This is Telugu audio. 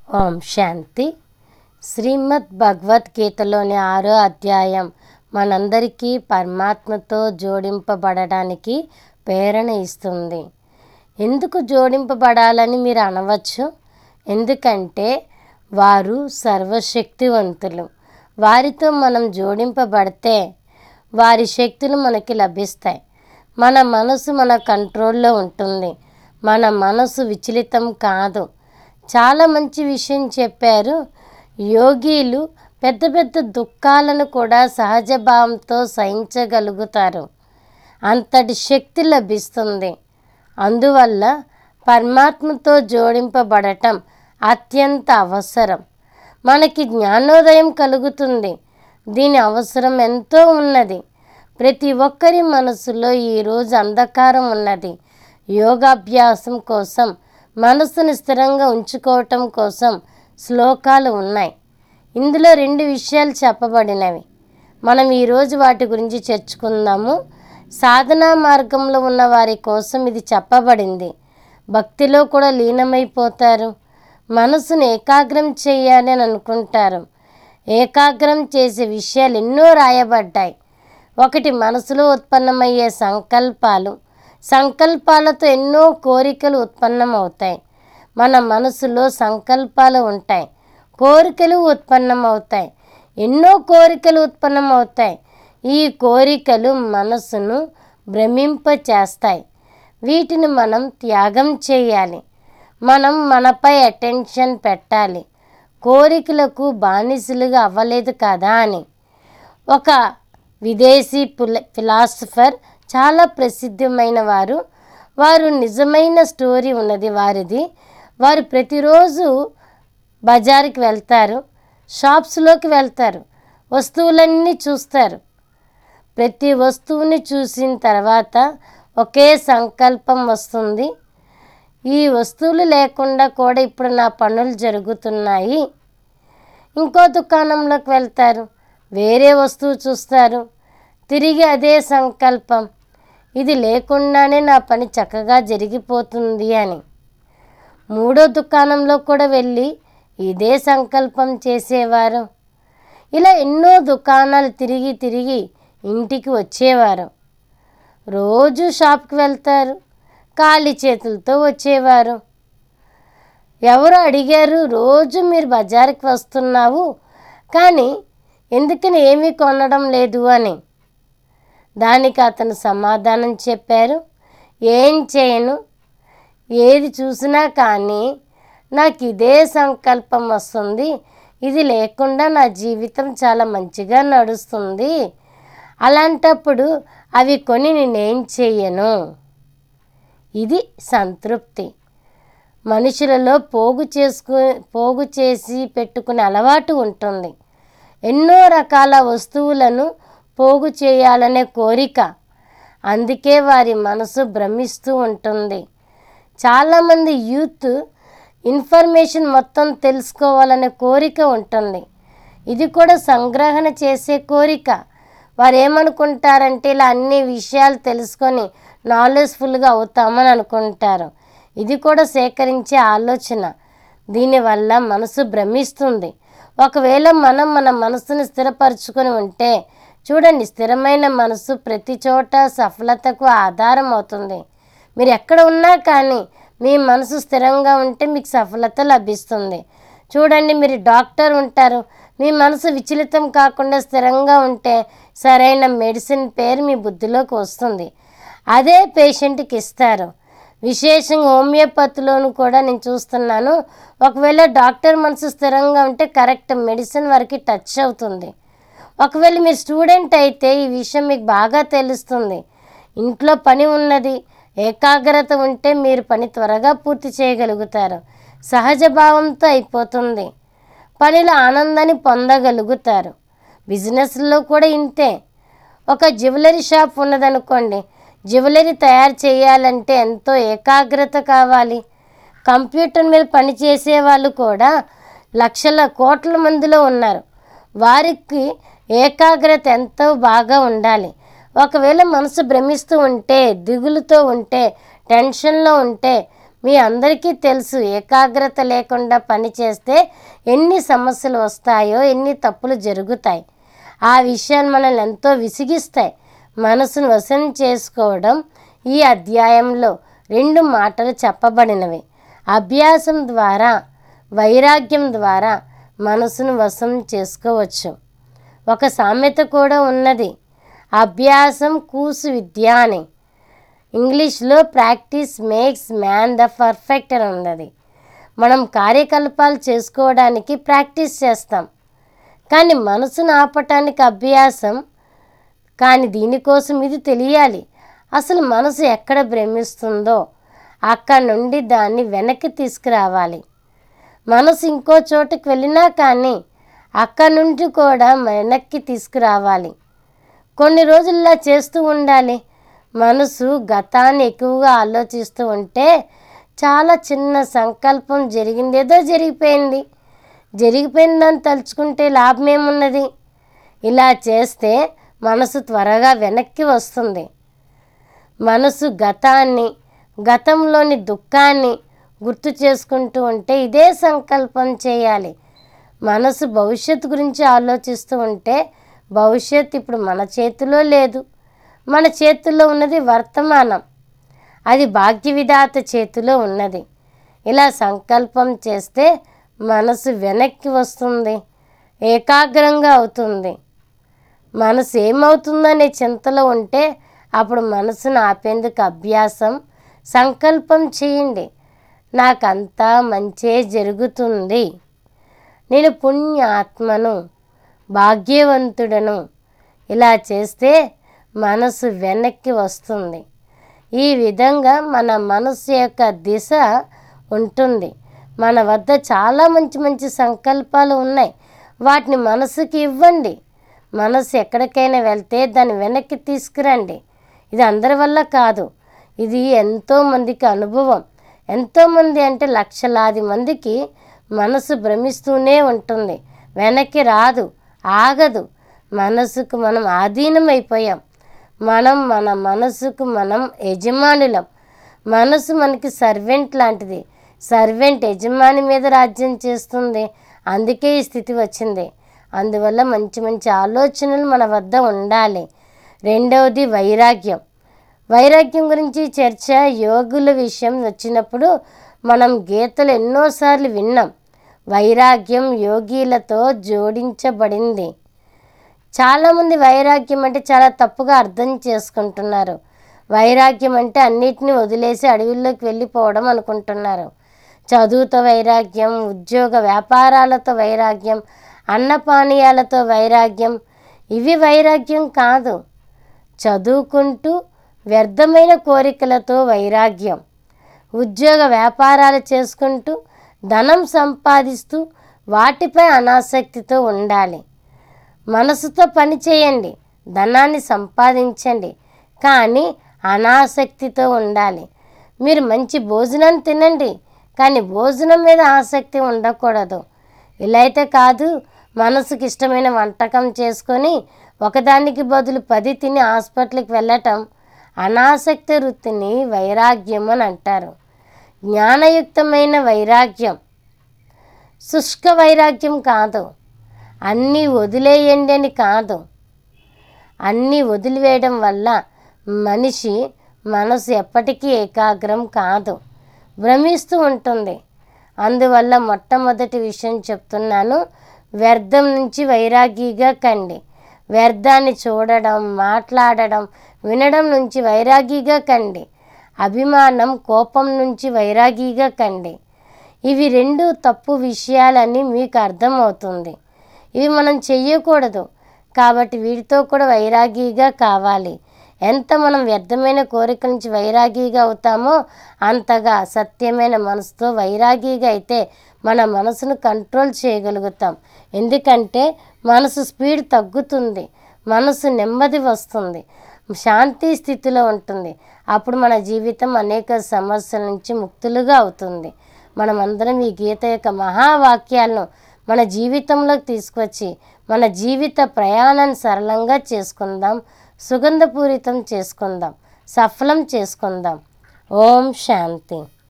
ఓం శాంతి శ్రీమద్ భగవద్గీతలోని ఆరో అధ్యాయం మనందరికీ పరమాత్మతో జోడింపబడడానికి ప్రేరణ ఇస్తుంది ఎందుకు జోడింపబడాలని మీరు అనవచ్చు ఎందుకంటే వారు సర్వశక్తివంతులు వారితో మనం జోడింపబడితే వారి శక్తులు మనకి లభిస్తాయి మన మనసు మన కంట్రోల్లో ఉంటుంది మన మనసు విచలితం కాదు చాలా మంచి విషయం చెప్పారు యోగీలు పెద్ద పెద్ద దుఃఖాలను కూడా సహజ భావంతో సహించగలుగుతారు అంతటి శక్తి లభిస్తుంది అందువల్ల పరమాత్మతో జోడింపబడటం అత్యంత అవసరం మనకి జ్ఞానోదయం కలుగుతుంది దీని అవసరం ఎంతో ఉన్నది ప్రతి ఒక్కరి మనసులో ఈరోజు అంధకారం ఉన్నది యోగాభ్యాసం కోసం మనసును స్థిరంగా ఉంచుకోవటం కోసం శ్లోకాలు ఉన్నాయి ఇందులో రెండు విషయాలు చెప్పబడినవి మనం ఈరోజు వాటి గురించి చర్చుకుందాము సాధనా మార్గంలో ఉన్న వారి కోసం ఇది చెప్పబడింది భక్తిలో కూడా లీనమైపోతారు మనసును ఏకాగ్రం చేయాలి అని అనుకుంటారు ఏకాగ్రం చేసే విషయాలు ఎన్నో రాయబడ్డాయి ఒకటి మనసులో ఉత్పన్నమయ్యే సంకల్పాలు సంకల్పాలతో ఎన్నో కోరికలు ఉత్పన్నమవుతాయి మన మనసులో సంకల్పాలు ఉంటాయి కోరికలు ఉత్పన్నమవుతాయి ఎన్నో కోరికలు ఉత్పన్నమవుతాయి ఈ కోరికలు మనసును భ్రమింపచేస్తాయి వీటిని మనం త్యాగం చేయాలి మనం మనపై అటెన్షన్ పెట్టాలి కోరికలకు బానిసలుగా అవ్వలేదు కదా అని ఒక విదేశీ పుల ఫిలాసఫర్ చాలా ప్రసిద్ధమైన వారు వారు నిజమైన స్టోరీ ఉన్నది వారిది వారు ప్రతిరోజు బజార్కి వెళ్తారు షాప్స్లోకి వెళ్తారు వస్తువులన్నీ చూస్తారు ప్రతి వస్తువుని చూసిన తర్వాత ఒకే సంకల్పం వస్తుంది ఈ వస్తువులు లేకుండా కూడా ఇప్పుడు నా పనులు జరుగుతున్నాయి ఇంకో దుకాణంలోకి వెళ్తారు వేరే వస్తువు చూస్తారు తిరిగి అదే సంకల్పం ఇది లేకుండానే నా పని చక్కగా జరిగిపోతుంది అని మూడో దుకాణంలో కూడా వెళ్ళి ఇదే సంకల్పం చేసేవారు ఇలా ఎన్నో దుకాణాలు తిరిగి తిరిగి ఇంటికి వచ్చేవారు రోజు షాప్కి వెళ్తారు ఖాళీ చేతులతో వచ్చేవారు ఎవరు అడిగారు రోజు మీరు బజార్కి వస్తున్నావు కానీ ఎందుకని ఏమీ కొనడం లేదు అని దానికి అతను సమాధానం చెప్పారు ఏం చేయను ఏది చూసినా కానీ నాకు ఇదే సంకల్పం వస్తుంది ఇది లేకుండా నా జీవితం చాలా మంచిగా నడుస్తుంది అలాంటప్పుడు అవి కొని నేనేం చెయ్యను ఇది సంతృప్తి మనుషులలో పోగు చేసుకు పోగు చేసి పెట్టుకునే అలవాటు ఉంటుంది ఎన్నో రకాల వస్తువులను పోగు చేయాలనే కోరిక అందుకే వారి మనసు భ్రమిస్తూ ఉంటుంది చాలామంది యూత్ ఇన్ఫర్మేషన్ మొత్తం తెలుసుకోవాలనే కోరిక ఉంటుంది ఇది కూడా సంగ్రహణ చేసే కోరిక వారు ఏమనుకుంటారంటే ఇలా అన్ని విషయాలు తెలుసుకొని నాలెడ్జ్ఫుల్గా అవుతామని అనుకుంటారు ఇది కూడా సేకరించే ఆలోచన దీనివల్ల మనసు భ్రమిస్తుంది ఒకవేళ మనం మన మనసును స్థిరపరచుకొని ఉంటే చూడండి స్థిరమైన మనసు ప్రతి చోట సఫలతకు ఆధారం అవుతుంది మీరు ఎక్కడ ఉన్నా కానీ మీ మనసు స్థిరంగా ఉంటే మీకు సఫలత లభిస్తుంది చూడండి మీరు డాక్టర్ ఉంటారు మీ మనసు విచలితం కాకుండా స్థిరంగా ఉంటే సరైన మెడిసిన్ పేరు మీ బుద్ధిలోకి వస్తుంది అదే పేషెంట్కి ఇస్తారు విశేషంగా హోమియోపతిలోను కూడా నేను చూస్తున్నాను ఒకవేళ డాక్టర్ మనసు స్థిరంగా ఉంటే కరెక్ట్ మెడిసిన్ వారికి టచ్ అవుతుంది ఒకవేళ మీరు స్టూడెంట్ అయితే ఈ విషయం మీకు బాగా తెలుస్తుంది ఇంట్లో పని ఉన్నది ఏకాగ్రత ఉంటే మీరు పని త్వరగా పూర్తి చేయగలుగుతారు సహజ భావంతో అయిపోతుంది పనిలో ఆనందాన్ని పొందగలుగుతారు బిజినెస్లో కూడా ఇంతే ఒక జ్యువెలరీ షాప్ ఉన్నదనుకోండి జ్యువెలరీ తయారు చేయాలంటే ఎంతో ఏకాగ్రత కావాలి కంప్యూటర్ మీద పనిచేసే వాళ్ళు కూడా లక్షల కోట్ల మందిలో ఉన్నారు వారికి ఏకాగ్రత ఎంతో బాగా ఉండాలి ఒకవేళ మనసు భ్రమిస్తూ ఉంటే దిగులుతో ఉంటే టెన్షన్లో ఉంటే మీ అందరికీ తెలుసు ఏకాగ్రత లేకుండా పని చేస్తే ఎన్ని సమస్యలు వస్తాయో ఎన్ని తప్పులు జరుగుతాయి ఆ విషయాన్ని మనల్ని ఎంతో విసిగిస్తాయి మనసును వశం చేసుకోవడం ఈ అధ్యాయంలో రెండు మాటలు చెప్పబడినవి అభ్యాసం ద్వారా వైరాగ్యం ద్వారా మనసును వశం చేసుకోవచ్చు ఒక సామెత కూడా ఉన్నది అభ్యాసం కూసు విద్య అని ఇంగ్లీష్లో practice makes man the perfect అని ఉన్నది మనం కార్యకలాపాలు చేసుకోవడానికి ప్రాక్టీస్ చేస్తాం కానీ మనసును ఆపటానికి అభ్యాసం కానీ దీనికోసం ఇది తెలియాలి అసలు మనసు ఎక్కడ భ్రమిస్తుందో అక్కడ నుండి దాన్ని వెనక్కి తీసుకురావాలి మనసు ఇంకో చోటుకి వెళ్ళినా కానీ అక్కడ నుండి కూడా వెనక్కి తీసుకురావాలి కొన్ని రోజుల్లా చేస్తూ ఉండాలి మనసు గతాన్ని ఎక్కువగా ఆలోచిస్తూ ఉంటే చాలా చిన్న సంకల్పం జరిగింది ఏదో జరిగిపోయింది జరిగిపోయిందని తలుచుకుంటే లాభం ఏమున్నది ఇలా చేస్తే మనసు త్వరగా వెనక్కి వస్తుంది మనసు గతాన్ని గతంలోని దుఃఖాన్ని గుర్తు చేసుకుంటూ ఉంటే ఇదే సంకల్పం చేయాలి మనసు భవిష్యత్తు గురించి ఆలోచిస్తూ ఉంటే భవిష్యత్తు ఇప్పుడు మన చేతిలో లేదు మన చేతుల్లో ఉన్నది వర్తమానం అది భాగ్య విధాత చేతిలో ఉన్నది ఇలా సంకల్పం చేస్తే మనసు వెనక్కి వస్తుంది ఏకాగ్రంగా అవుతుంది మనసు ఏమవుతుందనే చింతలో ఉంటే అప్పుడు మనసును ఆపేందుకు అభ్యాసం సంకల్పం చేయండి నాకంతా మంచే జరుగుతుంది నేను పుణ్యాత్మను భాగ్యవంతుడను ఇలా చేస్తే మనసు వెనక్కి వస్తుంది ఈ విధంగా మన మనసు యొక్క దిశ ఉంటుంది మన వద్ద చాలా మంచి మంచి సంకల్పాలు ఉన్నాయి వాటిని మనసుకి ఇవ్వండి మనసు ఎక్కడికైనా వెళ్తే దాన్ని వెనక్కి తీసుకురండి ఇది అందరి వల్ల కాదు ఇది ఎంతోమందికి అనుభవం ఎంతోమంది అంటే లక్షలాది మందికి మనసు భ్రమిస్తూనే ఉంటుంది వెనక్కి రాదు ఆగదు మనసుకు మనం ఆధీనమైపోయాం మనం మన మనసుకు మనం యజమానులం మనసు మనకి సర్వెంట్ లాంటిది సర్వెంట్ యజమాని మీద రాజ్యం చేస్తుంది అందుకే ఈ స్థితి వచ్చింది అందువల్ల మంచి మంచి ఆలోచనలు మన వద్ద ఉండాలి రెండవది వైరాగ్యం వైరాగ్యం గురించి చర్చ యోగుల విషయం వచ్చినప్పుడు మనం గీతలు ఎన్నోసార్లు విన్నాం వైరాగ్యం యోగిలతో జోడించబడింది చాలామంది వైరాగ్యం అంటే చాలా తప్పుగా అర్థం చేసుకుంటున్నారు వైరాగ్యం అంటే అన్నిటిని వదిలేసి అడవుల్లోకి వెళ్ళిపోవడం అనుకుంటున్నారు చదువుతో వైరాగ్యం ఉద్యోగ వ్యాపారాలతో వైరాగ్యం అన్నపానీయాలతో వైరాగ్యం ఇవి వైరాగ్యం కాదు చదువుకుంటూ వ్యర్థమైన కోరికలతో వైరాగ్యం ఉద్యోగ వ్యాపారాలు చేసుకుంటూ ధనం సంపాదిస్తూ వాటిపై అనాసక్తితో ఉండాలి మనసుతో పని చేయండి ధనాన్ని సంపాదించండి కానీ అనాసక్తితో ఉండాలి మీరు మంచి భోజనం తినండి కానీ భోజనం మీద ఆసక్తి ఉండకూడదు ఇలా అయితే కాదు మనసుకి ఇష్టమైన వంటకం చేసుకొని ఒకదానికి బదులు పది తిని హాస్పిటల్కి వెళ్ళటం అనాసక్తి వృత్తిని వైరాగ్యం అని అంటారు జ్ఞానయుక్తమైన వైరాగ్యం శుష్క వైరాగ్యం కాదు అన్నీ వదిలేయండి అని కాదు అన్నీ వదిలివేయడం వల్ల మనిషి మనసు ఎప్పటికీ ఏకాగ్రం కాదు భ్రమిస్తూ ఉంటుంది అందువల్ల మొట్టమొదటి విషయం చెప్తున్నాను వ్యర్థం నుంచి వైరాగిగా కండి వ్యర్థాన్ని చూడడం మాట్లాడడం వినడం నుంచి వైరాగిగా కండి అభిమానం కోపం నుంచి వైరాగిగా కండి ఇవి రెండు తప్పు విషయాలని మీకు అర్థమవుతుంది ఇవి మనం చెయ్యకూడదు కాబట్టి వీటితో కూడా వైరాగిగా కావాలి ఎంత మనం వ్యర్థమైన కోరికల నుంచి వైరాగిగా అవుతామో అంతగా సత్యమైన మనసుతో వైరాగిగా అయితే మన మనసును కంట్రోల్ చేయగలుగుతాం ఎందుకంటే మనసు స్పీడ్ తగ్గుతుంది మనసు నెమ్మది వస్తుంది శాంతి స్థితిలో ఉంటుంది అప్పుడు మన జీవితం అనేక సమస్యల నుంచి ముక్తులుగా అవుతుంది మనమందరం ఈ గీత యొక్క మహావాక్యాలను మన జీవితంలోకి తీసుకొచ్చి మన జీవిత ప్రయాణాన్ని సరళంగా చేసుకుందాం సుగంధపూరితం చేసుకుందాం సఫలం చేసుకుందాం ఓం శాంతి